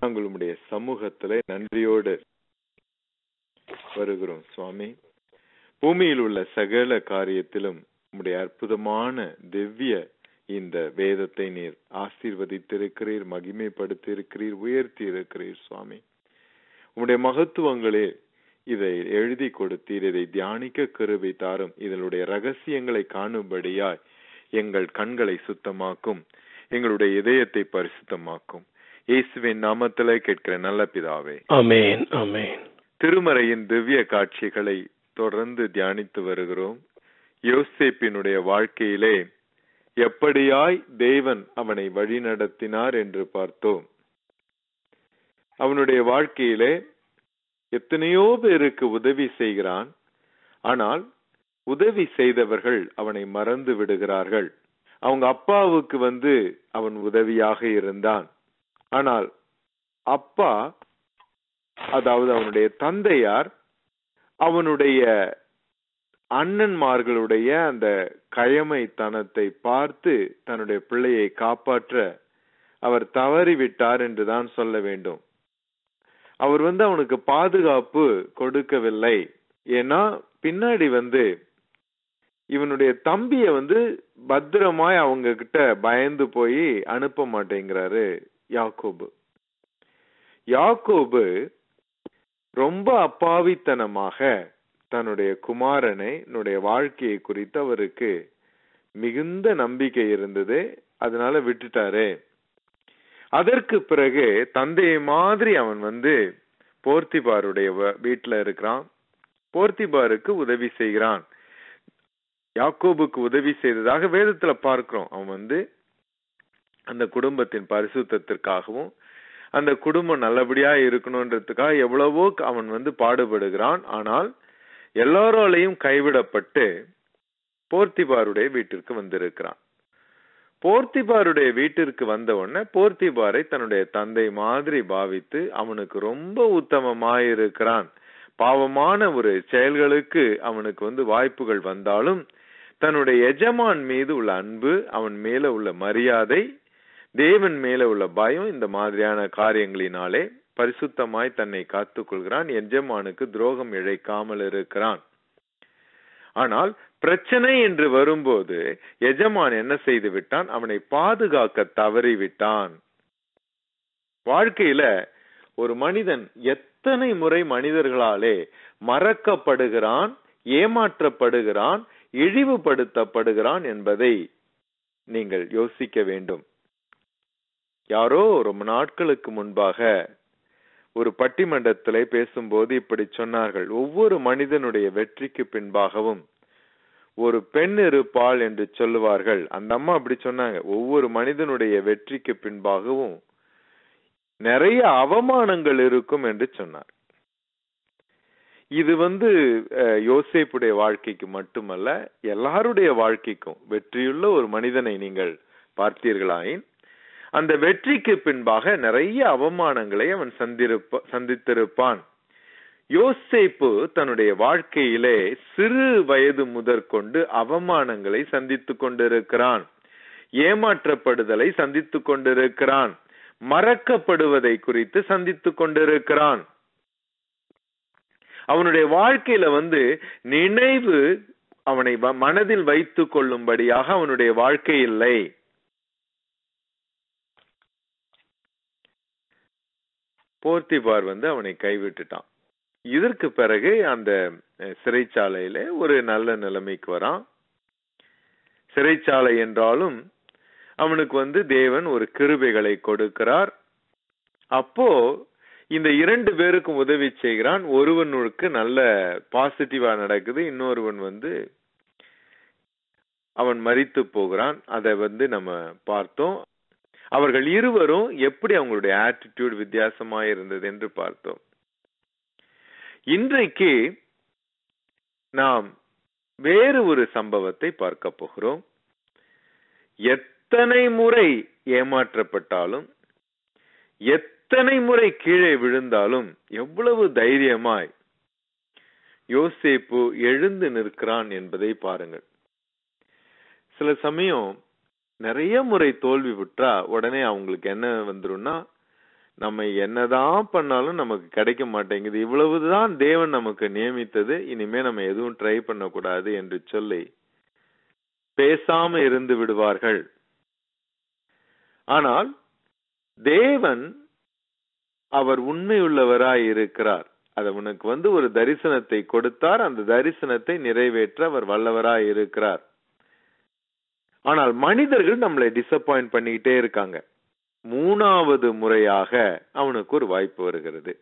நாங்கள் உம்முடைய சமூகத்திலே நன்றியோடு வருகிறோம் சுவாமி பூமியில் உள்ள சகல காரியத்திலும் உம்முடைய அற்புதமான திவ்ய இந்த வேதத்தை நீர் ஆசீர்வதித்திருக்கிறீர் மகிமைப்படுத்தியிருக்கிறீர் உயர்த்தி இருக்கிறீர் சுவாமி உம்முடைய மகத்துவங்களே இதை எழுதி கொடுத்தீர் இதை தியானிக்க கருவை தாரும் இதனுடைய ரகசியங்களை காணும்படியாய் எங்கள் கண்களை சுத்தமாக்கும் எங்களுடைய இதயத்தை பரிசுத்தமாக்கும் இயேசுவின் நாமத்திலே கேட்கிற நல்ல பிதாவே ஆமென் ஆமென் திருமறையின் திவ்ய காட்சிகளை தொடர்ந்து தியானித்து வருகிறோம் யோசேப்பினுடைய வாழ்க்கையிலே எப்படியாய் தேவன் அவனை வழிநடத்தினார் என்று பார்த்தோம் அவனுடைய வாழ்க்கையிலே எத்தனையோ பேருக்கு உதவி செய்கிறான் ஆனால் உதவி செய்தவர்கள் அவனை மறந்து விடுகிறார்கள் அவங்க அப்பாவுக்கு வந்து அவன் உதவியாக இருந்தான் ஆனால் அப்பா அதாவது அவனுடைய தந்தையார் அவனுடைய அண்ணன்மார்களுடைய அந்த கயமைத்தனத்தை பார்த்து தன்னுடைய பிள்ளையை காப்பாற்ற அவர் தவறிவிட்டார் என்றுதான் சொல்ல வேண்டும் அவர் வந்து அவனுக்கு பாதுகாப்பு கொடுக்கவில்லை ஏன்னா பின்னாடி வந்து இவனுடைய தம்பிய வந்து பத்திரமாய் அவங்க கிட்ட பயந்து போய் அனுப்ப மாட்டேங்கிறாரு யாக்கோபு யாக்கோபு ரொம்ப அப்பாவித்தனமாக தன்னுடைய குமாரனை என்னுடைய வாழ்க்கையை குறித்து அவருக்கு மிகுந்த நம்பிக்கை இருந்தது அதனால விட்டுட்டாரு அதற்கு பிறகு தந்தையை மாதிரி அவன் வந்து போர்த்திபாருடைய வ- வீட்டுல இருக்கிறான் போர்த்திபாருக்கு உதவி செய்கிறான் யாக்கோபுக்கு உதவி செய்ததாக வேதத்துல பார்க்கிறோம் அவன் வந்து அந்த குடும்பத்தின் பரிசுத்தத்திற்காகவும் அந்த குடும்பம் நல்லபடியா இருக்கணும்ன்றதுக்காக எவ்வளவோ அவன் வந்து பாடுபடுகிறான் ஆனால் எல்லாராலையும் கைவிடப்பட்டு போர்த்திபாருடைய வீட்டிற்கு வந்திருக்கிறான் போர்த்திபாருடைய வீட்டிற்கு வந்த உடனே போர்த்திபாரை தன்னுடைய தந்தை மாதிரி பாவித்து அவனுக்கு ரொம்ப உத்தமமாயிருக்கிறான் பாவமான ஒரு செயல்களுக்கு அவனுக்கு வந்து வாய்ப்புகள் வந்தாலும் தன்னுடைய எஜமான் மீது உள்ள அன்பு அவன் மேல உள்ள மரியாதை தேவன் மேல உள்ள பயம் இந்த மாதிரியான காரியங்களினாலே பரிசுத்தமாய் தன்னை காத்துக் கொள்கிறான் எஜமானுக்கு துரோகம் இழைக்காமல் இருக்கிறான் ஆனால் பிரச்சனை என்று வரும்போது எஜமான் என்ன செய்து விட்டான் அவனை பாதுகாக்க தவறிவிட்டான் வாழ்க்கையில ஒரு மனிதன் எத்தனை முறை மனிதர்களாலே மறக்கப்படுகிறான் ஏமாற்றப்படுகிறான் இழிவுபடுத்தப்படுகிறான் என்பதை நீங்கள் யோசிக்க வேண்டும் யாரோ ரொம்ப நாட்களுக்கு முன்பாக ஒரு பட்டிமன்றத்திலே பேசும்போது இப்படி சொன்னார்கள் ஒவ்வொரு மனிதனுடைய வெற்றிக்கு பின்பாகவும் ஒரு பெண் இருப்பாள் என்று சொல்லுவார்கள் அந்த அம்மா அப்படி சொன்னாங்க ஒவ்வொரு மனிதனுடைய வெற்றிக்கு பின்பாகவும் நிறைய அவமானங்கள் இருக்கும் என்று சொன்னார் இது வந்து அஹ், யோசேப்புடைய வாழ்க்கைக்கு மட்டுமல்ல எல்லாருடைய வாழ்க்கைக்கும் வெற்றியுள்ள ஒரு மனிதனை நீங்கள் பார்த்தீர்களாயின் அந்த வெற்றிக்கு பின்பாக நிறைய அவமானங்களை அவன் சந்திருப்ப சந்தித்திருப்பான் யோசேப்பு தன்னுடைய வாழ்க்கையிலே சிறு வயது முதற்கொண்டு அவமானங்களை சந்தித்துக் கொண்டிருக்கிறான் ஏமாற்றப்படுதலை சந்தித்துக் கொண்டிருக்கிறான் மறக்கப்படுவதை குறித்து சந்தித்துக் கொண்டிருக்கிறான் அவனுடைய வாழ்க்கையில வந்து நினைவு அவனை வ- மனதில் வைத்துக் கொள்ளும்படியாக அவனுடைய வாழ்க்கை இல்லை போர்த்திபார் வந்து அவனை கைவிட்டுட்டான் இதற்கு பிறகு அந்த அஹ், சிறைச்சாலையில ஒரு நல்ல நிலைமைக்கு வரான் சிறைச்சாலை என்றாலும் அவனுக்கு வந்து தேவன் ஒரு கிருபைகளை கொடுக்கிறார் அப்போ இந்த இரண்டு பேருக்கும் உதவி செய்கிறான் ஒருவனுக்கு நல்ல பாசிட்டிவா நடக்குது இன்னொருவன் வந்து அவன் மரித்து போகிறான் அதை வந்து நம்ம பார்த்தோம் அவர்கள் இருவரும் எப்படி அவங்களுடைய ஆட்டிடியூட் வித்தியாசமா இருந்தது என்று பார்த்தோம் இன்றைக்கு நாம் வேறு ஒரு சம்பவத்தை பார்க்க போகிறோம் எத்தனை முறை ஏமாற்றப்பட்டாலும் எத்தனை முறை கீழே விழுந்தாலும் எவ்வளவு தைரியமாய் யோசேப்பு எழுந்து நிற்கிறான் என்பதை பாருங்கள் சில சமயம் நிறைய முறை தோல்வி விட்டா உடனே அவங்களுக்கு என்ன வந்துரும்னா நம்ம என்னதான் பண்ணாலும் நமக்கு கிடைக்க மாட்டேங்குது இவ்வளவுதான் தேவன் நமக்கு நியமித்தது இனிமே நம்ம எதுவும் ட்ரை பண்ணக்கூடாது என்று சொல்லி பேசாம இருந்து விடுவார்கள் ஆனால் தேவன் அவர் உண்மையுள்ளவராய் இருக்கிறார் அது அவனுக்கு வந்து ஒரு தரிசனத்தை கொடுத்தார் அந்த தரிசனத்தை நிறைவேற்ற அவர் வல்லவராய் இருக்கிறார் ஆனால் மனிதர்கள் நம்மளை டிசப்பாயிண்ட் பண்ணிக்கிட்டே இருக்காங்க மூணாவது முறையாக அவனுக்கு ஒரு வாய்ப்பு வருகிறது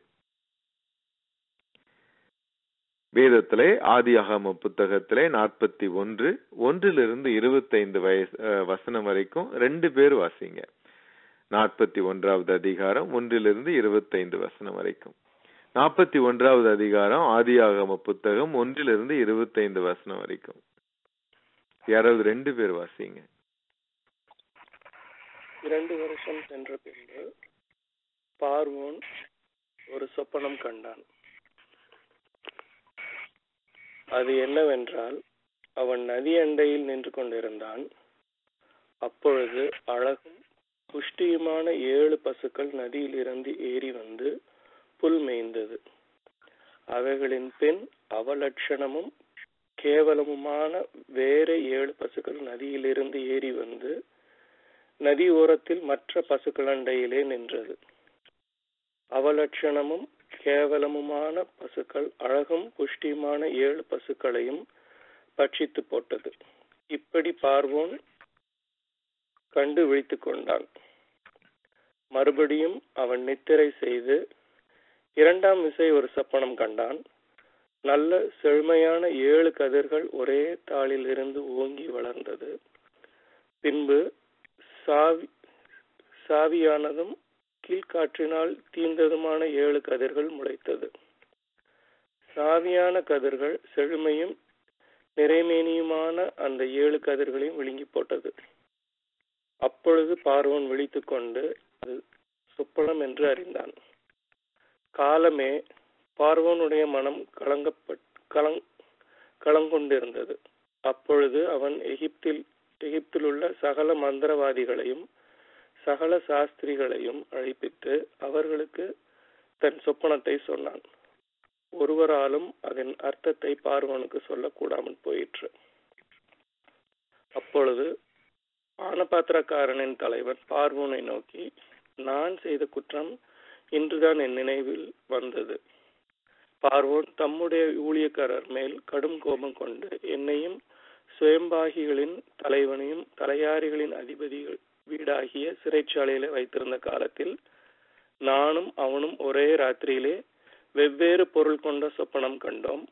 வேதத்திலே ஆதியாகம புத்தகத்திலே நாற்பத்தி ஒன்று ஒன்றிலிருந்து இருபத்தைந்து வயசு அஹ், வசனம் வரைக்கும் ரெண்டு பேர் வாசிங்க நாற்பத்தி ஒன்றாவது அதிகாரம் ஒன்றிலிருந்து இருபத்தைந்து வசனம் வரைக்கும் நாற்பத்தி ஒன்றாவது அதிகாரம் ஆதியாகம புத்தகம் ஒன்றிலிருந்து இருபத்தைந்து வசனம் வரைக்கும் யாராவது ரெண்டு பேர் வாசிங்க இரண்டு வருஷம் சென்ற பின்பு பார்வோன் ஒரு சொப்பனம் கண்டான் அது என்னவென்றால் அவன் நதி அண்டையில் நின்று கொண்டிருந்தான் அப்பொழுது அழகும் புஷ்டியுமான ஏழு பசுக்கள் நதியில் இருந்து ஏறி வந்து புல் மேய்ந்தது அவைகளின் பின் அவலட்சணமும் கேவலமுமான வேற ஏழு பசுக்கள் நதியிலிருந்து ஏறி வந்து நதி ஓரத்தில் மற்ற பசுக்களண்டையிலே நின்றது அவலட்சணமும் கேவலமுமான பசுக்கள் அழகும் புஷ்டியுமான ஏழு பசுக்களையும் பட்சித்து போட்டது இப்படி பார்வோன் கண்டு விழித்துக் கொண்டான் மறுபடியும் அவன் நித்திரை செய்து இரண்டாம் விசை ஒரு சப்பனம் கண்டான் நல்ல செழுமையான ஏழு கதிர்கள் ஒரே தாளில் இருந்து ஓங்கி வளர்ந்தது பின்பு சாவி சாவியானதும் கீழ்காற்றினால் தீந்ததுமான ஏழு கதிர்கள் முளைத்தது சாவியான கதிர்கள் செழுமையும் நிறைமேனியுமான அந்த ஏழு கதிர்களையும் விழுங்கி போட்டது அப்பொழுது பார்வோன் விழித்துக் கொண்டு அது சொப்பனம் என்று அறிந்தான் காலமே பார்வோனுடைய மனம் கலங்கப்பட் கலங் கலங்கொண்டிருந்தது அப்பொழுது அவன் எகிப்தில் எகிப்தில் உள்ள சகல மந்திரவாதிகளையும் சகல சாஸ்திரிகளையும் அழைப்பித்து அவர்களுக்கு தன் சொப்பனத்தை சொன்னான் ஒருவராலும் அதன் அர்த்தத்தை பார்வனுக்கு சொல்லக்கூடாமல் போயிற்று அப்பொழுது பானபாத்திரக்காரனின் தலைவன் பார்வோனை நோக்கி நான் செய்த குற்றம் இன்றுதான் என் நினைவில் வந்தது பார்வோன் தம்முடைய ஊழியக்காரர் மேல் கடும் கோபம் கொண்டு என்னையும் சுயம்பாகிகளின் தலைவனையும் தலையாரிகளின் அதிபதிகள் வீடாகிய சிறைச்சாலையில வைத்திருந்த காலத்தில் நானும் அவனும் ஒரே ராத்திரியிலே வெவ்வேறு பொருள் கொண்ட சொப்பனம் கண்டோம்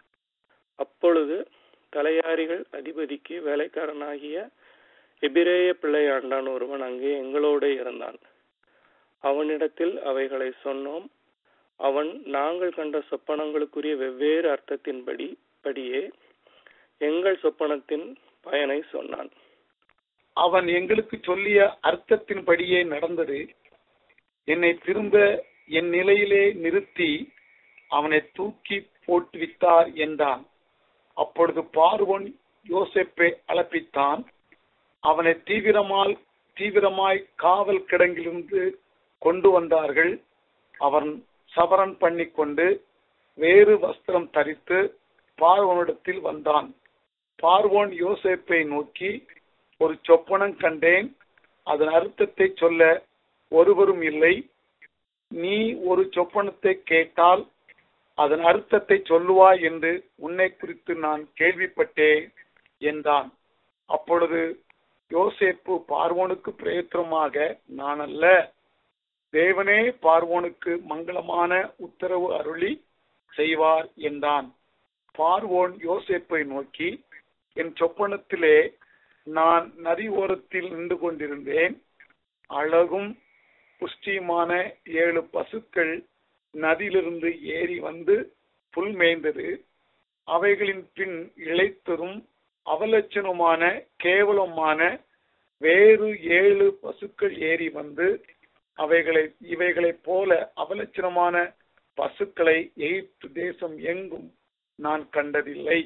அப்பொழுது தலையாரிகள் அதிபதிக்கு வேலைக்காரனாகிய எபிரேய பிள்ளையாண்டான் ஒருவன் அங்கே எங்களோடு இருந்தான் அவனிடத்தில் அவைகளை சொன்னோம் அவன் நாங்கள் கண்ட சொப்பனங்களுக்குரிய வெவ்வேறு அர்த்தத்தின்படி படியே எங்கள் சொப்பனத்தின் பயனை சொன்னான் அவன் எங்களுக்கு சொல்லிய அர்த்தத்தின்படியே நடந்தது என்னை திரும்ப என் நிலையிலே நிறுத்தி அவனை தூக்கி போட்டுவித்தார் என்றான் அப்பொழுது பார்வோன் யோசேப்பை அலப்பித்தான் அவனை தீவிரமால் தீவிரமாய் காவல் கிடங்கிலிருந்து கொண்டு வந்தார்கள் அவன் சவரன் பண்ணிக்கொண்டு வேறு வஸ்திரம் தரித்து பார்வோனிடத்தில் வந்தான் பார்வோன் யோசேப்பை நோக்கி ஒரு சொப்பனம் கண்டேன் அதன் அர்த்தத்தை சொல்ல ஒருவரும் இல்லை நீ ஒரு சொப்பனத்தை கேட்டால் அதன் அர்த்தத்தை சொல்லுவாய் என்று உன்னை குறித்து நான் கேள்விப்பட்டேன் என்றான் அப்பொழுது யோசேப்பு பார்வோனுக்கு பிரயத்தனமாக நான் அல்ல தேவனே பார்வோனுக்கு மங்களமான உத்தரவு அருளி செய்வார் என்றான் பார்வோன் யோசேப்பை நோக்கி என் சொப்பனத்திலே நான் நதி ஓரத்தில் நின்று கொண்டிருந்தேன் அழகும் புஷ்டியுமான ஏழு பசுக்கள் நதியிலிருந்து ஏறி வந்து புல் மேய்ந்தது அவைகளின் பின் இழைத்ததும் அவலட்சணமான கேவலமான வேறு ஏழு பசுக்கள் ஏறி வந்து அவைகளை இவைகளைப் போல அவலட்சணமான பசுக்களை எகிப்து தேசம் எங்கும் நான் கண்டதில்லை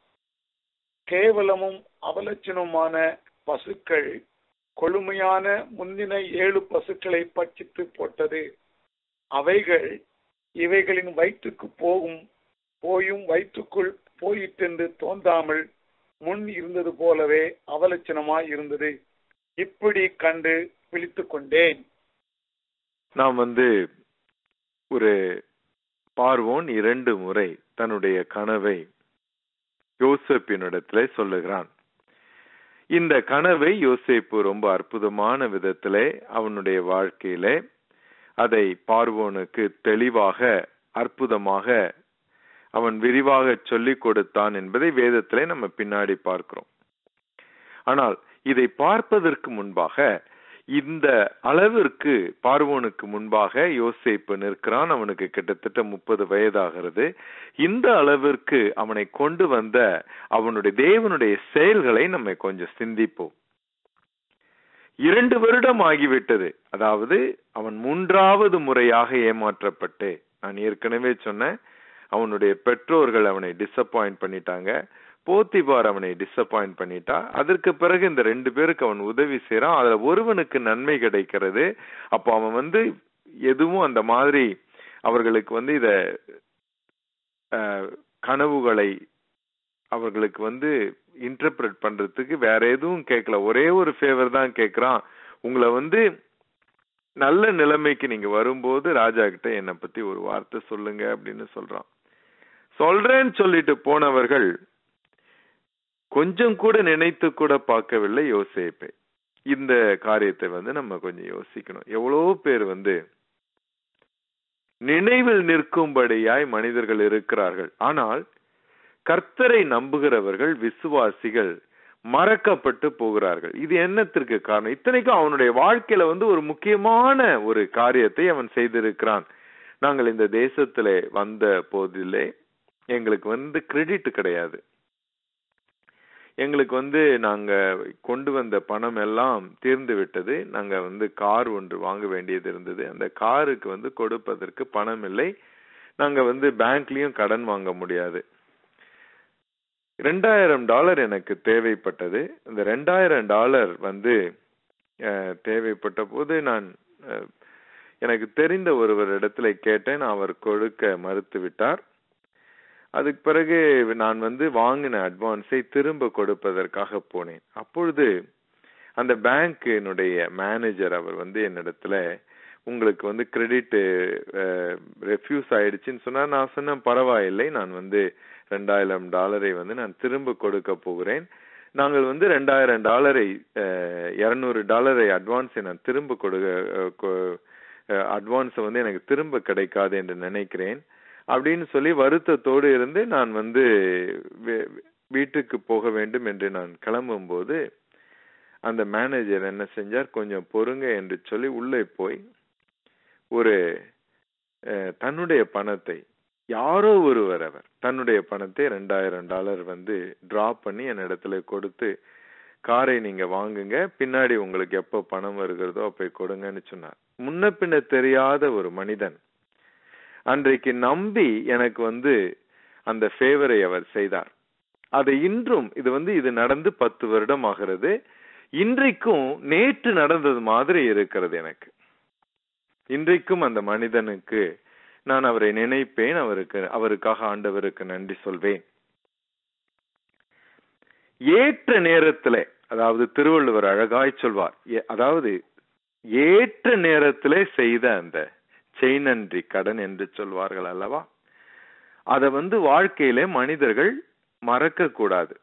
கேவலமும் அவலட்சணமான பசுக்கள் கொழுமையான முந்தின ஏழு பசுக்களை பட்சித்து போட்டது அவைகள் இவைகளின் வயிற்றுக்கு போகும் போயும் வயிற்றுக்குள் போயிட்டென்று தோன்றாமல் முன் இருந்தது போலவே அவலட்சணமாய் இருந்தது இப்படி கண்டு விழித்துக் கொண்டேன் நாம் வந்து ஒரு பார்வோன் இரண்டு முறை தன்னுடைய கனவை யோசேப்பினிடத்திலே சொல்லுகிறான் இந்த கனவை யோசேப்பு ரொம்ப அற்புதமான விதத்திலே அவனுடைய வாழ்க்கையிலே அதை பார்வோனுக்கு தெளிவாக அற்புதமாக அவன் விரிவாக சொல்லிக் கொடுத்தான் என்பதை வேதத்திலே நம்ம பின்னாடி பார்க்கிறோம் ஆனால் இதை பார்ப்பதற்கு முன்பாக இந்த அளவிற்கு பார்வோனுக்கு முன்பாக யோசேப்பு நிற்கிறான் அவனுக்கு கிட்டத்தட்ட முப்பது வயதாகிறது இந்த அளவிற்கு அவனை கொண்டு வந்த அவனுடைய தேவனுடைய செயல்களை நம்ம கொஞ்சம் சிந்திப்போம் இரண்டு வருடம் ஆகிவிட்டது அதாவது அவன் மூன்றாவது முறையாக ஏமாற்றப்பட்டு நான் ஏற்கனவே சொன்னேன் அவனுடைய பெற்றோர்கள் அவனை டிசப்பாயிண்ட் பண்ணிட்டாங்க போத்திபார் அவனை டிசப்பாயிண்ட் பண்ணிட்டா அதற்கு பிறகு இந்த ரெண்டு பேருக்கு அவன் உதவி செய்யறான் அதுல ஒருவனுக்கு நன்மை கிடைக்கிறது அப்போ அவன் வந்து எதுவும் அந்த மாதிரி அவர்களுக்கு வந்து இத கனவுகளை அவர்களுக்கு வந்து இன்டர்பிரட் பண்றதுக்கு வேற எதுவும் கேட்கல ஒரே ஒரு ஃபேவர் தான் கேட்கறான் உங்களை வந்து நல்ல நிலைமைக்கு நீங்க வரும்போது ராஜா கிட்ட என்னை பத்தி ஒரு வார்த்தை சொல்லுங்க அப்படின்னு சொல்றான் சொல்றேன்னு சொல்லிட்டு போனவர்கள் கொஞ்சம் கூட நினைத்து கூட பார்க்கவில்லை யோசேப்பை இந்த காரியத்தை வந்து நம்ம கொஞ்சம் யோசிக்கணும் எவ்வளவு பேர் வந்து நினைவில் நிற்கும்படியாய் மனிதர்கள் இருக்கிறார்கள் ஆனால் கர்த்தரை நம்புகிறவர்கள் விசுவாசிகள் மறக்கப்பட்டு போகிறார்கள் இது என்னத்திற்கு காரணம் இத்தனைக்கும் அவனுடைய வாழ்க்கையில வந்து ஒரு முக்கியமான ஒரு காரியத்தை அவன் செய்திருக்கிறான் நாங்கள் இந்த தேசத்துல வந்த போதிலே எங்களுக்கு வந்து கிரெடிட் கிடையாது எங்களுக்கு வந்து நாங்க கொண்டு வந்த பணம் எல்லாம் தீர்ந்து விட்டது நாங்க வந்து கார் ஒன்று வாங்க வேண்டியது இருந்தது அந்த காருக்கு வந்து கொடுப்பதற்கு பணம் இல்லை நாங்க வந்து பேங்க்லயும் கடன் வாங்க முடியாது ரெண்டாயிரம் டாலர் எனக்கு தேவைப்பட்டது இந்த ரெண்டாயிரம் டாலர் வந்து தேவைப்பட்ட போது நான் எனக்கு தெரிந்த ஒருவர் இடத்துல கேட்டேன் அவர் கொடுக்க மறுத்து விட்டார் அதுக்கு பிறகு நான் வந்து வாங்கின அட்வான்ஸை திரும்ப கொடுப்பதற்காக போனேன் அப்பொழுது அந்த பேங்கினுடைய மேனேஜர் அவர் வந்து என்னிடத்துல உங்களுக்கு வந்து கிரெடிட் ரெஃப்யூஸ் ஆயிடுச்சுன்னு சொன்னா நான் சொன்னேன் பரவாயில்லை நான் வந்து ரெண்டாயிரம் டாலரை வந்து நான் திரும்ப கொடுக்க போகிறேன் நாங்கள் வந்து ரெண்டாயிரம் டாலரை இருநூறு டாலரை அட்வான்ஸை நான் திரும்ப கொடுக்க அட்வான்ஸை வந்து எனக்கு திரும்ப கிடைக்காது என்று நினைக்கிறேன் அப்படின்னு சொல்லி வருத்தத்தோடு இருந்து நான் வந்து வீட்டுக்கு போக வேண்டும் என்று நான் கிளம்பும் போது அந்த மேனேஜர் என்ன செஞ்சார் கொஞ்சம் பொறுங்க என்று சொல்லி உள்ளே போய் ஒரு தன்னுடைய பணத்தை யாரோ ஒருவர் அவர் தன்னுடைய பணத்தை ரெண்டாயிரம் டாலர் வந்து டிரா பண்ணி என் இடத்துல கொடுத்து காரை நீங்க வாங்குங்க பின்னாடி உங்களுக்கு எப்ப பணம் வருகிறதோ அப்ப கொடுங்கன்னு சொன்னார் முன்ன பின்ன தெரியாத ஒரு மனிதன் அன்றைக்கு நம்பி எனக்கு வந்து அந்த ஃபேவரை அவர் செய்தார் அதை இன்றும் இது வந்து இது நடந்து பத்து வருடம் ஆகிறது இன்றைக்கும் நேற்று நடந்தது மாதிரி இருக்கிறது எனக்கு இன்றைக்கும் அந்த மனிதனுக்கு நான் அவரை நினைப்பேன் அவருக்கு அவருக்காக ஆண்டவருக்கு நன்றி சொல்வேன் ஏற்ற நேரத்திலே அதாவது திருவள்ளுவர் அழகாய் சொல்வார் அதாவது ஏற்ற நேரத்திலே செய்த அந்த செய் நன்றி கடன் என்று சொல்வார்கள் அல்லவா அத வந்து வாழ்க்கையிலே மனிதர்கள் மறக்க கூடாது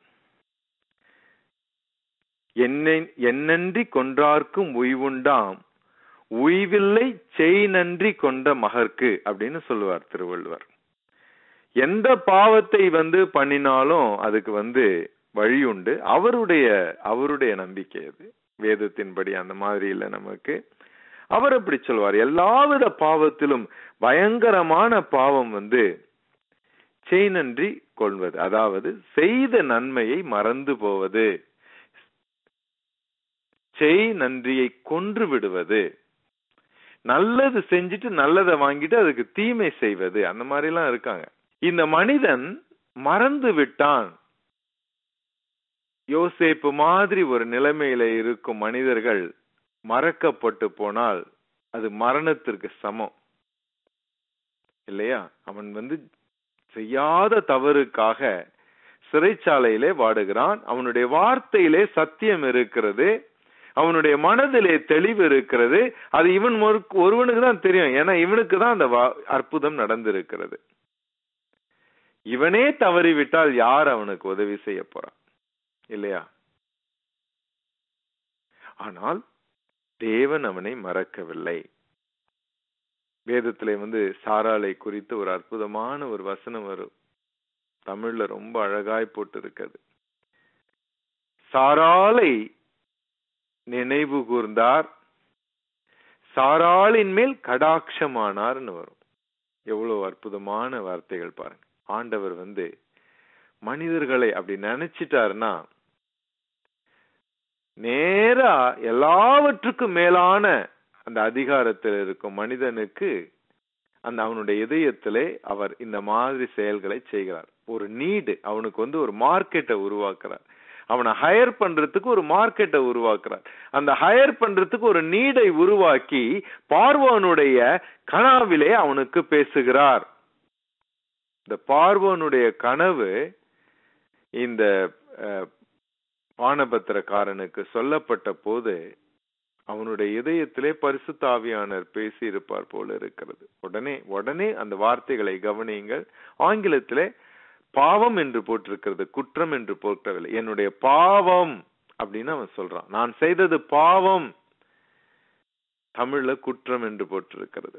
என்னன்றி கொன்றார்க்கும் உய்வுண்டாம் உய்வில்லை செய் நன்றி கொண்ட மகர்க்கு அப்படின்னு சொல்லுவார் திருவள்ளுவர் எந்த பாவத்தை வந்து பண்ணினாலும் அதுக்கு வந்து வழி உண்டு அவருடைய அவருடைய நம்பிக்கை அது வேதத்தின்படி அந்த மாதிரி இல்லை நமக்கு அவர் அப்படி சொல்வார் எல்லாவித பாவத்திலும் பயங்கரமான பாவம் வந்து செய் நன்றி கொள்வது அதாவது செய்த நன்மையை மறந்து போவது செய் நன்றியை கொன்று விடுவது நல்லது செஞ்சுட்டு நல்லதை வாங்கிட்டு அதுக்கு தீமை செய்வது அந்த மாதிரி எல்லாம் இருக்காங்க இந்த மனிதன் மறந்து விட்டான் யோசேப்பு மாதிரி ஒரு நிலைமையில இருக்கும் மனிதர்கள் மறக்கப்பட்டு போனால் அது மரணத்திற்கு சமம் இல்லையா அவன் வந்து செய்யாத தவறுக்காக சிறைச்சாலையிலே வாடுகிறான் அவனுடைய வார்த்தையிலே சத்தியம் இருக்கிறது அவனுடைய மனதிலே தெளிவு இருக்கிறது அது இவன் ஒரு- ஒருவனுக்கு தான் தெரியும் ஏன்னா இவனுக்கு தான் அந்த வா- அற்புதம் நடந்திருக்கிறது இவனே தவறிவிட்டால் யார் அவனுக்கு உதவி செய்ய போறான் இல்லையா ஆனால் தேவன் அவனை மறக்கவில்லை வேதத்திலே வந்து சாராளை குறித்து ஒரு அற்புதமான ஒரு வசனம் வரும் தமிழ்ல ரொம்ப அழகாய் போட்டு இருக்குது சாராளை நினைவு கூர்ந்தார் சாராளின் மேல் கடாட்சமானார்னு வரும் எவ்வளவு அற்புதமான வார்த்தைகள் பாருங்க ஆண்டவர் வந்து மனிதர்களை அப்படி நினைச்சிட்டாருன்னா நேரா எல்லாவற்றுக்கும் மேலான அந்த அதிகாரத்தில் இருக்கும் மனிதனுக்கு அந்த அவனுடைய இதயத்திலே அவர் இந்த மாதிரி செயல்களை செய்கிறார் ஒரு நீடு அவனுக்கு வந்து ஒரு மார்க்கெட்டை உருவாக்குறார் அவனை ஹையர் பண்றதுக்கு ஒரு மார்க்கெட்டை உருவாக்குறார் அந்த ஹையர் பண்றதுக்கு ஒரு நீடை உருவாக்கி பார்வோனுடைய கனாவிலே அவனுக்கு பேசுகிறார் இந்த பார்வோனுடைய கனவு இந்த அஹ், பானபத்திரக்காரனுக்கு சொல்லப்பட்ட போது அவனுடைய இதயத்திலே பரிசுத்த ஆவியானவர் பேசி இருப்பார் போல இருக்கிறது உடனே உடனே அந்த வார்த்தைகளை கவனியுங்கள் ஆங்கிலத்திலே பாவம் என்று போட்டிருக்கிறது குற்றம் என்று போட்டவில்லை என்னுடைய பாவம் அப்படின்னு அவன் சொல்றான் நான் செய்தது பாவம் தமிழ்ல குற்றம் என்று போட்டிருக்கிறது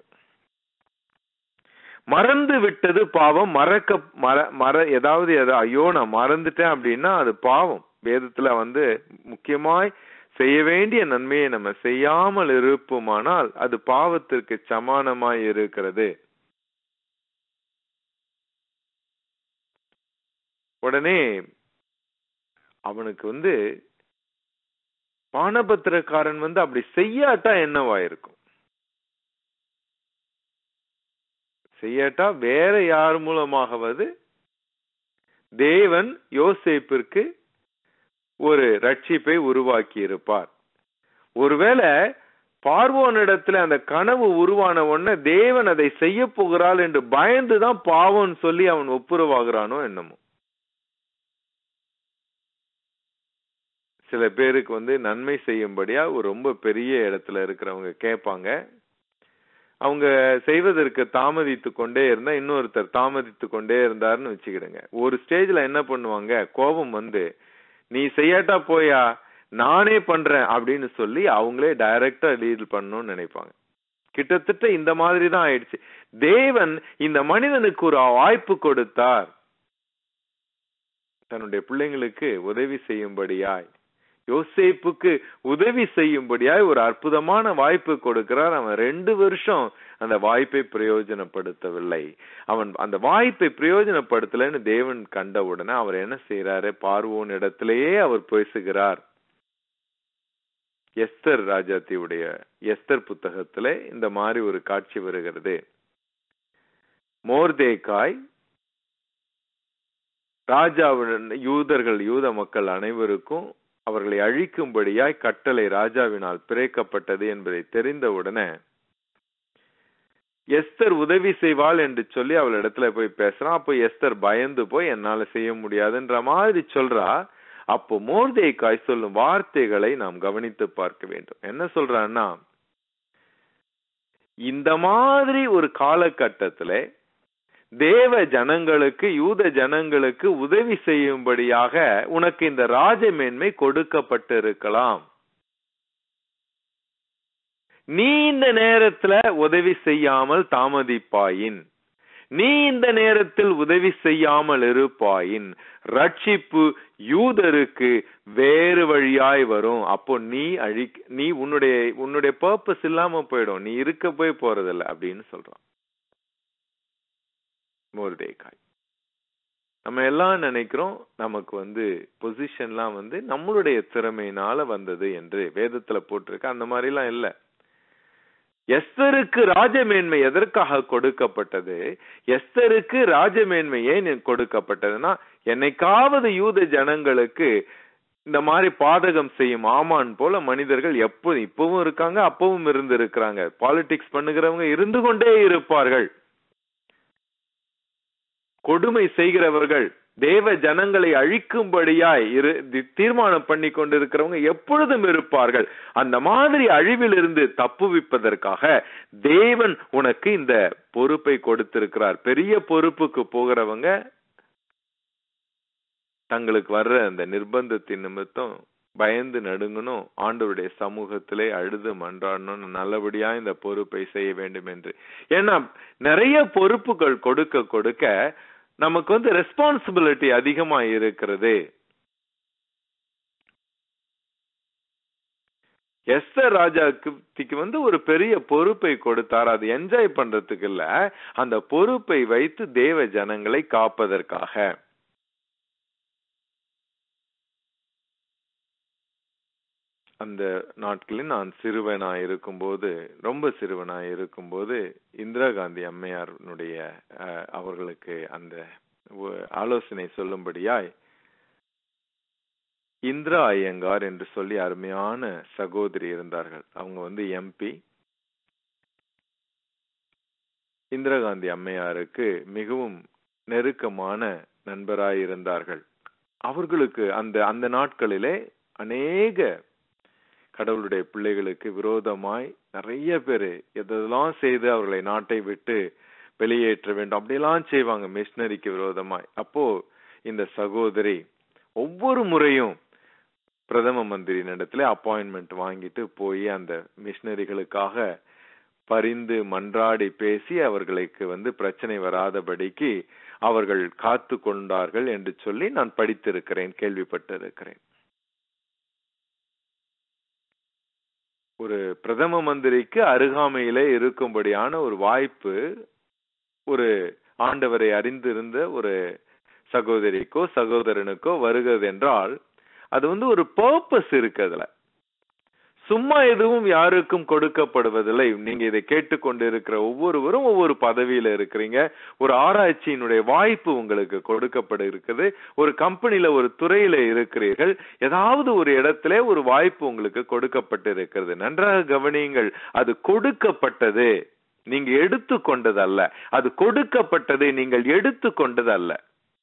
மறந்து விட்டது பாவம் மறக்க மற மற ஏதாவது எதா ஐயோ நான் மறந்துட்டேன் அப்படின்னா அது பாவம் வேதத்துல வந்து முக்கியமாய் செய்ய வேண்டிய நன்மையை நம்ம செய்யாமல் இருப்போமானால் அது பாவத்திற்கு சமானமாய் இருக்கிறது உடனே அவனுக்கு வந்து பானபத்திரக்காரன் வந்து அப்படி செய்யாட்டா என்னவாயிருக்கும் செய்யாட்டா வேற யார் மூலமாகவது தேவன் யோசேப்பிற்கு ஒரு ரட்சிப்பை உருவாக்கி இருப்பார் ஒருவேளை பார்வோனிடத்துல அந்த கனவு உருவான உடனே தேவன் அதை செய்ய போகிறாள் என்று பயந்துதான் பாவம்னு சொல்லி அவன் ஒப்புரவாகிறானோ என்னமோ சில பேருக்கு வந்து நன்மை செய்யும்படியா ஒரு ரொம்ப பெரிய இடத்துல இருக்கிறவங்க கேட்பாங்க அவங்க செய்வதற்கு தாமதித்து கொண்டே இருந்தா இன்னொருத்தர் தாமதித்து கொண்டே இருந்தாருன்னு வச்சுக்கிடுங்க ஒரு ஸ்டேஜ்ல என்ன பண்ணுவாங்க கோபம் வந்து நீ செய்யாட்டா போயா நானே பண்றேன் அப்படின்னு சொல்லி அவங்களே டைரக்டா லீட் பண்ணணும்னு நினைப்பாங்க கிட்டத்தட்ட இந்த மாதிரி தான் ஆயிடுச்சு தேவன் இந்த மனிதனுக்கு ஒரு வாய்ப்பு கொடுத்தார் தன்னுடைய பிள்ளைங்களுக்கு உதவி செய்யும்படியாய் யோசேப்புக்கு உதவி செய்யும்படியாய் ஒரு அற்புதமான வாய்ப்பு கொடுக்கிறார் அவன் ரெண்டு வருஷம் அந்த வாய்ப்பை பிரயோஜனப்படுத்தவில்லை அவன் அந்த வாய்ப்பை பிரயோஜனப்படுத்தலைன்னு தேவன் கண்ட உடனே அவர் என்ன செய்யறாரு பார்வோன் இடத்திலேயே அவர் பேசுகிறார் எஸ்தர் ராஜாத்தியுடைய எஸ்தர் புத்தகத்துல இந்த மாதிரி ஒரு காட்சி வருகிறது மோர்தேக்காய் ராஜாவுடன் யூதர்கள் யூத மக்கள் அனைவருக்கும் அவர்களை அழிக்கும்படியாய் கட்டளை ராஜாவினால் பிறக்கப்பட்டது என்பதை தெரிந்தவுடனே எஸ்தர் உதவி செய்வாள் என்று சொல்லி அவள் இடத்துல போய் பேசுறான் அப்போ எஸ்தர் பயந்து போய் என்னால செய்ய முடியாதுன்ற மாதிரி சொல்றா அப்போ மோர்தேக்காய் சொல்லும் வார்த்தைகளை நாம் கவனித்து பார்க்க வேண்டும் என்ன சொல்றான்னா இந்த மாதிரி ஒரு காலகட்டத்திலே தேவ ஜனங்களுக்கு யூத ஜனங்களுக்கு உதவி செய்யும்படியாக உனக்கு இந்த ராஜமேன்மை கொடுக்கப்பட்டிருக்கலாம் நீ இந்த நேரத்துல உதவி செய்யாமல் தாமதிப்பாயின் நீ இந்த நேரத்தில் உதவி செய்யாமல் இருப்பாயின் ரட்சிப்பு யூதருக்கு வேறு வழியாய் வரும் அப்போ நீ அழி நீ உன்னுடைய உன்னுடைய பர்பஸ் இல்லாம போயிடும் நீ இருக்க போய் போறதில்ல அப்படின்னு சொல்றான் மோர்தேக்காய் நம்ம எல்லாம் நினைக்கிறோம் நமக்கு வந்து பொசிஷன்லாம் வந்து நம்மளுடைய திறமையினால வந்தது என்று வேதத்துல போட்டிருக்கு அந்த மாதிரி எல்லாம் இல்ல எஸ்தருக்கு ராஜமேன்மை எதற்காக கொடுக்கப்பட்டது எஸ்தருக்கு ராஜமேன்மை ஏன் கொடுக்கப்பட்டதுன்னா என்னைக்காவது யூத ஜனங்களுக்கு இந்த மாதிரி பாதகம் செய்யும் ஆமான் போல மனிதர்கள் எப்போ இப்பவும் இருக்காங்க அப்பவும் இருந்து இருக்கிறாங்க பாலிடிக்ஸ் பண்ணுகிறவங்க இருந்து கொண்டே இருப்பார்கள் கொடுமை செய்கிறவர்கள் தேவ ஜனங்களை அழிக்கும்படியாய் இரு தி- தீர்மானம் பண்ணி கொண்டிருக்கிறவங்க எப்பொழுதும் இருப்பார்கள் அந்த மாதிரி அழிவிலிருந்து தப்புவிப்பதற்காக தேவன் உனக்கு இந்த பொறுப்பை கொடுத்திருக்கிறார் பெரிய பொறுப்புக்கு போகிறவங்க தங்களுக்கு வர்ற அந்த நிர்பந்தத்தின் நிமித்தம் பயந்து நடுங்கணும் ஆண்டவருடைய சமூகத்திலே அழுது மன்றாடணும் நல்லபடியா இந்த பொறுப்பை செய்ய வேண்டும் என்று ஏன்னா நிறைய பொறுப்புகள் கொடுக்க கொடுக்க நமக்கு வந்து ரெஸ்பான்சிபிலிட்டி அதிகமா இருக்கிறது எஸ்தர் ராஜாக்கு வந்து ஒரு பெரிய பொறுப்பை கொடுத்தார் அது என்ஜாய் பண்றதுக்கு இல்ல அந்த பொறுப்பை வைத்து தேவ ஜனங்களை காப்பதற்காக அந்த நாட்களில் நான் சிறுவனாய் இருக்கும்போது ரொம்ப சிறுவனாய் இருக்கும்போது இந்திரா காந்தி அம்மையாருடைய அஹ், அவர்களுக்கு அந்த ஒ- ஆலோசனை சொல்லும்படியாய் இந்திரா ஐயங்கார் என்று சொல்லி அருமையான சகோதரி இருந்தார்கள் அவங்க வந்து எம்பி இந்திரா காந்தி அம்மையாருக்கு மிகவும் நெருக்கமான நண்பராய் இருந்தார்கள் அவர்களுக்கு அந்த அந்த நாட்களிலே அநேக கடவுளுடைய பிள்ளைகளுக்கு விரோதமாய் நிறைய பேர் எதெல்லாம் செய்து அவர்களை நாட்டை விட்டு வெளியேற்ற வேண்டும் அப்படியெல்லாம் செய்வாங்க மிஷினரிக்கு விரோதமாய் அப்போ இந்த சகோதரி ஒவ்வொரு முறையும் பிரதம மந்திரியினிடத்துல அப்பாயின்மெண்ட் வாங்கிட்டு போய் அந்த மிஷினரிகளுக்காக பரிந்து மன்றாடி பேசி அவர்களுக்கு வந்து பிரச்சனை வராதபடிக்கு அவர்கள் காத்து கொண்டார்கள் என்று சொல்லி நான் படித்திருக்கிறேன் கேள்விப்பட்டிருக்கிறேன் ஒரு பிரதம மந்திரிக்கு அருகாமையிலே இருக்கும்படியான ஒரு வாய்ப்பு ஒரு ஆண்டவரை அறிந்திருந்த ஒரு சகோதரிக்கோ சகோதரனுக்கோ வருகிறது என்றால் அது வந்து ஒரு பர்பஸ் இருக்கு அதுல சும்மா எதுவும் யாருக்கும் கொடுக்கப்படுவதில்லை நீங்க இதை கேட்டுக்கொண்டு இருக்கிற ஒவ்வொருவரும் ஒவ்வொரு பதவியில இருக்கிறீங்க ஒரு ஆராய்ச்சியினுடைய வாய்ப்பு உங்களுக்கு கொடுக்கப்பட இருக்குது ஒரு கம்பெனில ஒரு துறையில இருக்கிறீர்கள் ஏதாவது ஒரு இடத்துல ஒரு வாய்ப்பு உங்களுக்கு கொடுக்கப்பட்டு இருக்கிறது நன்றாக கவனியுங்கள் அது கொடுக்கப்பட்டது நீங்க எடுத்துக்கொண்டது அல்ல அது கொடுக்கப்பட்டது நீங்கள் எடுத்துக்கொண்டது அல்ல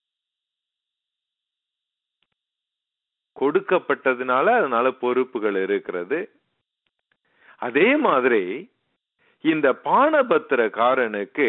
கொடுக்கப்பட்டதுனால அதனால பொறுப்புகள் இருக்கிறது அதே மாதிரி இந்த பானபத்திரக்காரனுக்கு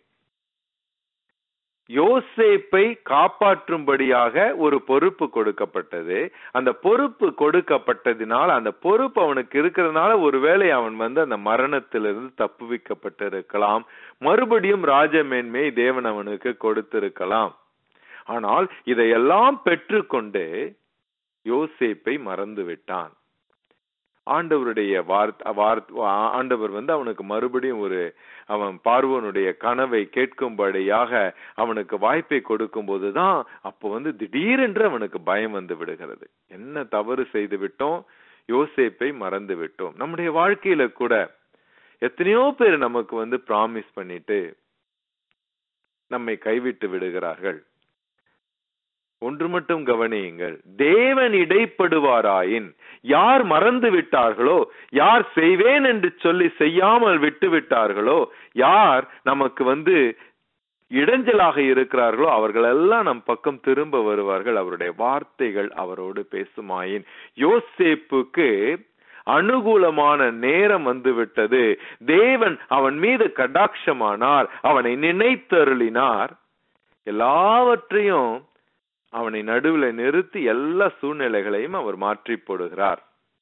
யோசேப்பை காப்பாற்றும்படியாக ஒரு பொறுப்பு கொடுக்கப்பட்டது அந்த பொறுப்பு கொடுக்கப்பட்டதினால் அந்த பொறுப்பு அவனுக்கு இருக்கிறதுனால ஒருவேளை அவன் வந்து அந்த மரணத்திலிருந்து தப்புவிக்கப்பட்டிருக்கலாம் மறுபடியும் ராஜமேன்மை தேவன் அவனுக்கு கொடுத்திருக்கலாம் ஆனால் இதையெல்லாம் பெற்றுக்கொண்டு யோசேப்பை மறந்து விட்டான் ஆண்டவருடைய வார்த் வார்த் ஆண்டவர் வந்து அவனுக்கு மறுபடியும் ஒரு அவன் பார்வனுடைய கனவை கேட்கும்படியாக அவனுக்கு வாய்ப்பை கொடுக்கும் போதுதான் அப்போ வந்து திடீரென்று அவனுக்கு பயம் வந்து விடுகிறது என்ன தவறு செய்து விட்டோம் யோசேப்பை மறந்து விட்டோம் நம்முடைய வாழ்க்கையில கூட எத்தனையோ பேர் நமக்கு வந்து பிராமிஸ் பண்ணிட்டு நம்மை கைவிட்டு விடுகிறார்கள் ஒன்று மட்டும் கவனியுங்கள் தேவன் இடைப்படுவாராயின் யார் மறந்து விட்டார்களோ யார் செய்வேன் என்று சொல்லி செய்யாமல் விட்டு விட்டார்களோ யார் நமக்கு வந்து இடைஞ்சலாக இருக்கிறார்களோ அவர்களெல்லாம் நம் பக்கம் திரும்ப வருவார்கள் அவருடைய வார்த்தைகள் அவரோடு பேசுமாயின் யோசேப்புக்கு அனுகூலமான நேரம் வந்து விட்டது தேவன் அவன் மீது கடாட்சமானார் அவனை நினைத்தருளினார் எல்லாவற்றையும் அவனை நடுவில் நிறுத்தி எல்லா சூழ்நிலைகளையும் அவர் மாற்றி போடுகிறார்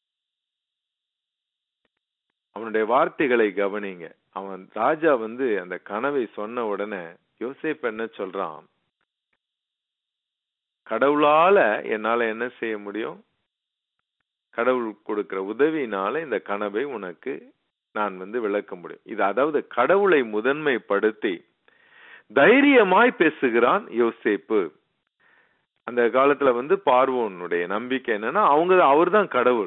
அவனுடைய வார்த்தைகளை கவனிங்க அவன் ராஜா வந்து அந்த கனவை சொன்ன உடனே யோசேப் என்ன சொல்றான் கடவுளால என்னால என்ன செய்ய முடியும் கடவுள் கொடுக்கிற உதவியினால இந்த கனவை உனக்கு நான் வந்து விளக்க முடியும் இது அதாவது கடவுளை முதன்மைப்படுத்தி தைரியமாய் பேசுகிறான் யோசேப்பு அந்த காலத்துல வந்து பார்வோனுடைய நம்பிக்கை என்னன்னா அவங்க அவர் தான் கடவுள்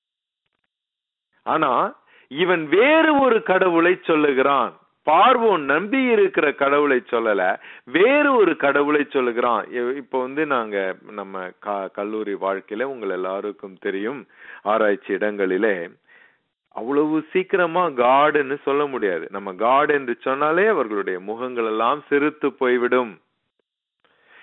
ஆனா இவன் வேறு ஒரு கடவுளை சொல்லுகிறான் பார்வோன் நம்பி இருக்கிற கடவுளை சொல்லல வேறு ஒரு கடவுளை சொல்லுகிறான் இப்ப வந்து நாங்க நம்ம கல்லூரி வாழ்க்கையில உங்கள் எல்லாருக்கும் தெரியும் ஆராய்ச்சி இடங்களிலே அவ்வளவு சீக்கிரமா காடுன்னு சொல்ல முடியாது நம்ம காட் என்று சொன்னாலே அவர்களுடைய முகங்கள் எல்லாம் சிரித்து போய்விடும்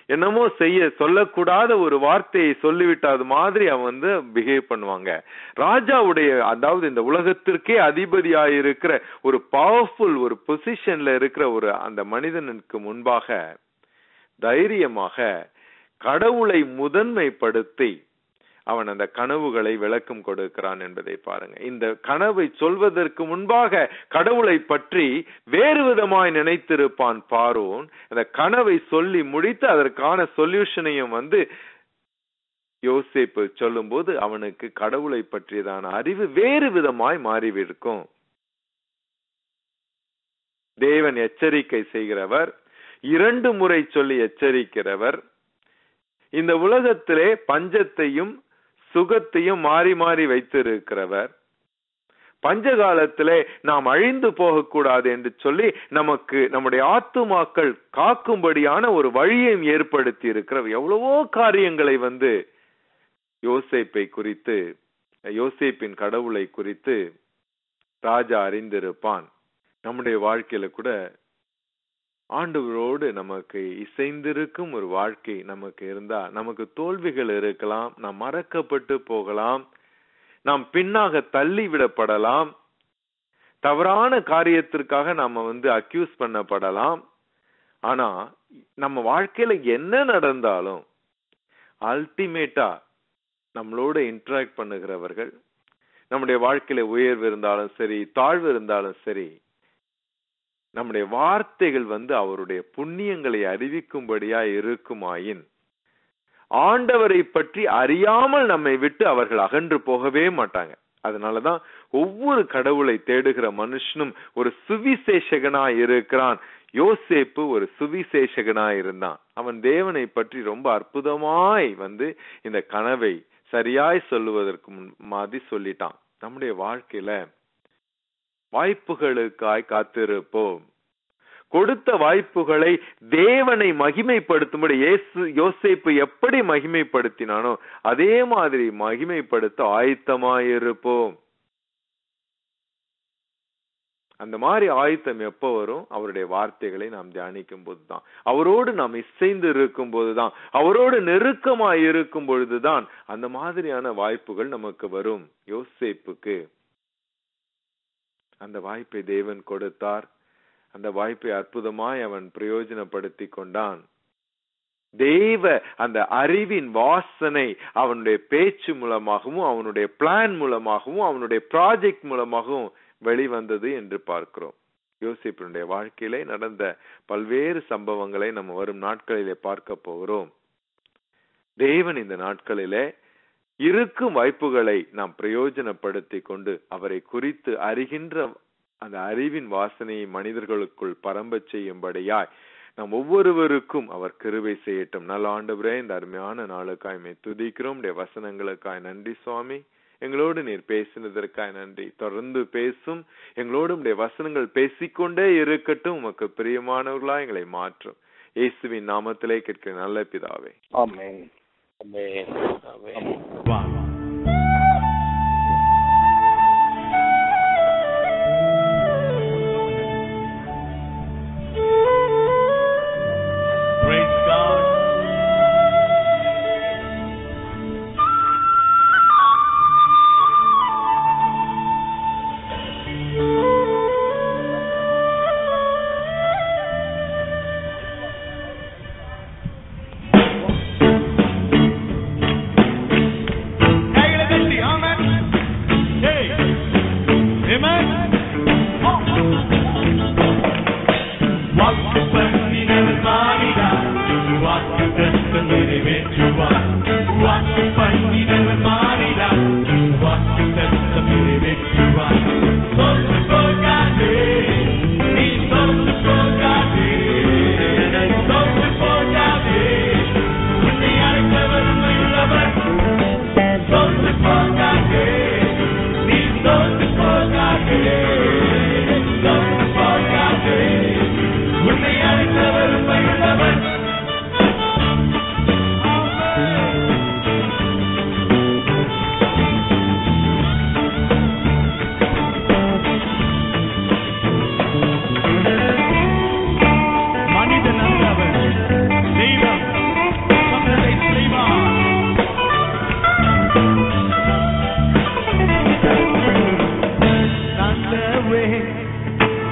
என்னமோ செய்ய சொல்லக்கூடாத ஒரு வார்த்தையை சொல்லிவிட்டது மாதிரி அவன் வந்து பிஹேவ் பண்ணுவாங்க ராஜாவுடைய அதாவது இந்த உலகத்திற்கே அதிபதியாயிருக்கிற ஒரு பவர்ஃபுல் ஒரு பொசிஷன்ல இருக்கிற ஒரு அந்த மனிதனுக்கு முன்பாக தைரியமாக கடவுளை முதன்மைப்படுத்தி அவன் அந்த கனவுகளை விளக்கம் கொடுக்கிறான் என்பதை பாருங்க இந்த கனவை சொல்வதற்கு முன்பாக கடவுளை பற்றி வேறு விதமாய் நினைத்திருப்பான் பாரோன் அந்த கனவை சொல்லி முடித்து அதற்கான சொல்யூஷனையும் வந்து யோசிப்பு சொல்லும்போது அவனுக்கு கடவுளை பற்றியதான அறிவு வேறு விதமாய் மாறிவிருக்கும் தேவன் எச்சரிக்கை செய்கிறவர் இரண்டு முறை சொல்லி எச்சரிக்கிறவர் இந்த உலகத்திலே பஞ்சத்தையும் சுகத்தையும் மாறி மாறி வைத்திருக்கிறவர் பஞ்ச காலத்திலே நாம் அழிந்து போகக்கூடாது என்று சொல்லி நமக்கு நம்முடைய ஆத்துமாக்கள் காக்கும்படியான ஒரு வழியையும் ஏற்படுத்தி இருக்கிறவர் எவ்வளவோ காரியங்களை வந்து யோசேப்பை குறித்து யோசேப்பின் கடவுளை குறித்து ராஜா அறிந்திருப்பான் நம்முடைய வாழ்க்கையில கூட ஆண்டவரோடு நமக்கு இசைந்திருக்கும் ஒரு வாழ்க்கை நமக்கு இருந்தா நமக்கு தோல்விகள் இருக்கலாம் நாம் மறக்கப்பட்டு போகலாம் நாம் பின்னாக தள்ளி விடப்படலாம் தவறான காரியத்திற்காக நாம வந்து அக்யூஸ் பண்ணப்படலாம் ஆனா நம்ம வாழ்க்கையில என்ன நடந்தாலும் அல்டிமேட்டா நம்மளோட இன்டராக்ட் பண்ணுகிறவர்கள் நம்முடைய வாழ்க்கையில உயர்வு இருந்தாலும் சரி தாழ்வு இருந்தாலும் சரி நம்முடைய வார்த்தைகள் வந்து அவருடைய புண்ணியங்களை அறிவிக்கும்படியா இருக்குமாயின் ஆண்டவரை பற்றி அறியாமல் நம்மை விட்டு அவர்கள் அகன்று போகவே மாட்டாங்க அதனாலதான் ஒவ்வொரு கடவுளை தேடுகிற மனுஷனும் ஒரு சுவிசேஷகனா இருக்கிறான் யோசேப்பு ஒரு சுவிசேஷகனா இருந்தான் அவன் தேவனை பற்றி ரொம்ப அற்புதமாய் வந்து இந்த கனவை சரியாய் சொல்லுவதற்கு முன் மாதிரி சொல்லிட்டான் நம்முடைய வாழ்க்கையில வாய்ப்புகளுக்காய் காத்திருப்போம் கொடுத்த வாய்ப்புகளை தேவனை மகிமைப்படுத்தும்படி இயேசு யோசேப்பு எப்படி மகிமைப்படுத்தினானோ அதே மாதிரி மகிமைப்படுத்த ஆயத்தமாயிருப்போம் அந்த மாதிரி ஆயத்தம் எப்போ வரும் அவருடைய வார்த்தைகளை நாம் தியானிக்கும் போதுதான் அவரோடு நாம் இசைந்து இருக்கும் போதுதான் அவரோடு நெருக்கமாய் இருக்கும் பொழுதுதான் அந்த மாதிரியான வாய்ப்புகள் நமக்கு வரும் யோசேப்புக்கு அந்த வாய்ப்பை தேவன் கொடுத்தார் அந்த வாய்ப்பை அற்புதமாய் அவன் பிரயோஜனப்படுத்தி கொண்டான் தெய்வ அந்த அறிவின் வாசனை அவனுடைய பேச்சு மூலமாகவும் அவனுடைய பிளான் மூலமாகவும் அவனுடைய ப்ராஜெக்ட் மூலமாகவும் வெளிவந்தது என்று பார்க்கிறோம் யோசிப்பினுடைய வாழ்க்கையிலே நடந்த பல்வேறு சம்பவங்களை நம்ம வரும் நாட்களிலே பார்க்க போகிறோம் தேவன் இந்த நாட்களிலே இருக்கும் வாய்ப்புகளை நாம் பிரயோஜனப்படுத்தி கொண்டு அவரை குறித்து அறிகின்ற அந்த அறிவின் வாசனையை மனிதர்களுக்குள் பரம்ப செய்யும்படியாய் நாம் ஒவ்வொருவருக்கும் அவர் கிருவை செய்யட்டும் நல்ல ஆண்டவரே இந்த அருமையான நாளுக்காய் மே துதிக்கிறோம் உடைய வசனங்களுக்காய் நன்றி சுவாமி எங்களோடு நீர் பேசினதற்காய் நன்றி தொடர்ந்து பேசும் எங்களோடு உடைய வசனங்கள் பேசிக்கொண்டே இருக்கட்டும் உமக்கு பிரியமானவர்களா எங்களை மாற்றும் இயேசுவின் நாமத்திலே கேட்கிற நல்ல பிதாவே ஆமென் ஆமென் ஆமென் Praise God.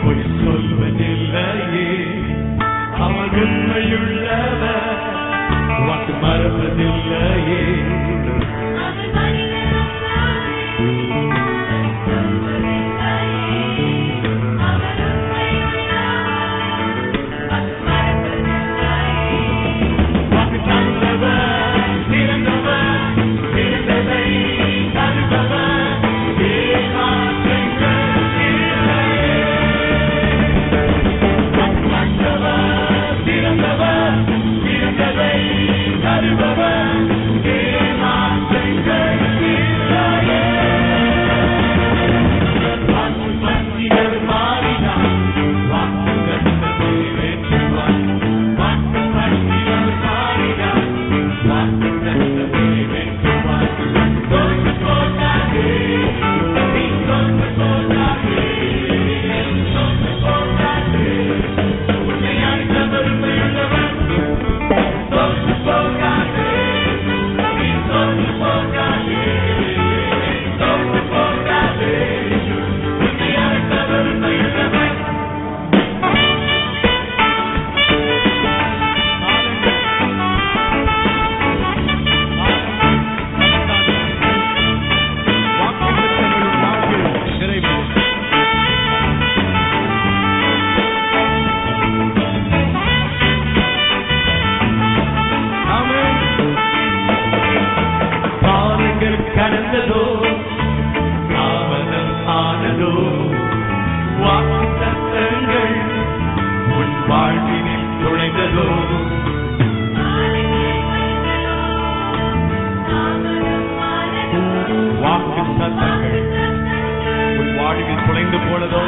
பொய் சொல்வதில்லையே அவர் உண்மையுள்ளவர் வாக்கு மறப்பதில்லையே வாக்கு தந்தவர் சிறந்தவர் சிறந்ததை தருபவர் ஏமாற்றங்கள் இல்லையே வாக்கு தந்தவர் சிறந்தவர் சிறந்ததை தருபவர் ஏமாற்றங்கள் இல்லையே வாக்கு பற்றினர் மாறினார் வாக்கு தந்ததை வெற்றுவார் வாக்கு பற்றினர் மாறினார் வாக்கு தந்ததை வெற்றுவார் தோற்று போகாதே நீ தோற்று போகாதே தோற்று போகாதே உன்னை அழைத்தவர் உண்மையுள்ளவர் தோற்று போகாதே நீ தோற்று போகாதே தோற்று போகாதே உன்னை அழைத்தவர் உண்மையுள்ளவர் காலங்கள் கடந்ததோ தாமதம் ஆனதோ வாக்கு தத்தங்கள் உன் வாழ்வினில் நுழைந்ததோ வாக்கு தத்தங்கள் உன் வாழ்வில் நுழைந்து போனதோ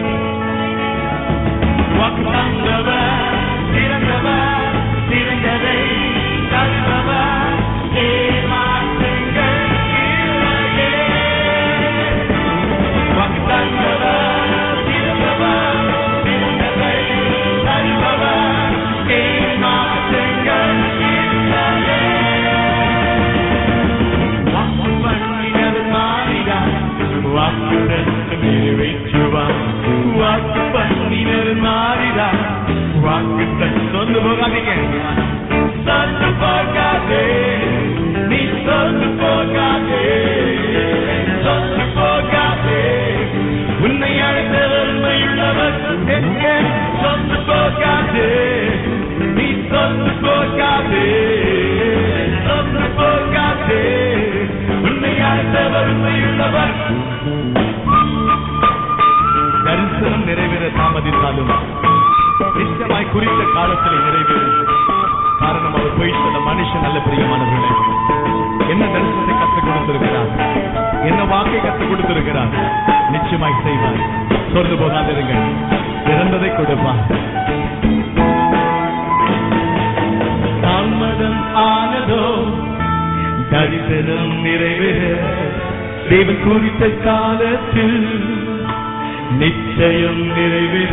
வாக்கு தந்தவர் சிறந்தவர் சிறந்ததை தருபவர் ஏமாற்றங்கள் இல்லையே வாக்கு தந்தவர் சிறந்தவர் சிறந்ததை தருபவர் ஏமாற்றங்கள் இல்லையே வாக்கு பண்ணினர் மாறினார் வாக்குடன் நிறைவேற்றுவார் வாக்கு பண்ணினர் மாறினார் வாக்கு தன் சொந்து போகாதீங்க சொந்து போகாதே நீ சொந்து போகாதே சொந்து போகாதே உன்னை அழைத்த உண்மையுள்ளவர் எங்கே சொந்து போகாதே நீ சொந்து போகாதே சொந்து போகாதே உன்னை அழைத்தவர் உண்மையுள்ளவர் தரிசனம் நிறைவேற தாமதித்தாலும் நிச்சயமாய் குறித்த காலத்தில் நிறைவேறும் காரணம் அவர் போய் சொன்ன மனுஷன் நல்ல பிரியமானவர்களே என்ன தரிசனத்தை கற்றுக் கொடுத்திருக்கிறார் என்ன வாக்கை கற்றுக் கொடுத்திருக்கிறார் நிச்சயமாய் செய்வார் சோர்ந்து போகாதிருங்கள் இறந்ததை கொடுப்பார் தாமதம் ஆனதோ தரிசனம் நிறைவேற தேவன் குறித்த காலத்தில் நிச்சயம் நிறைவேறும்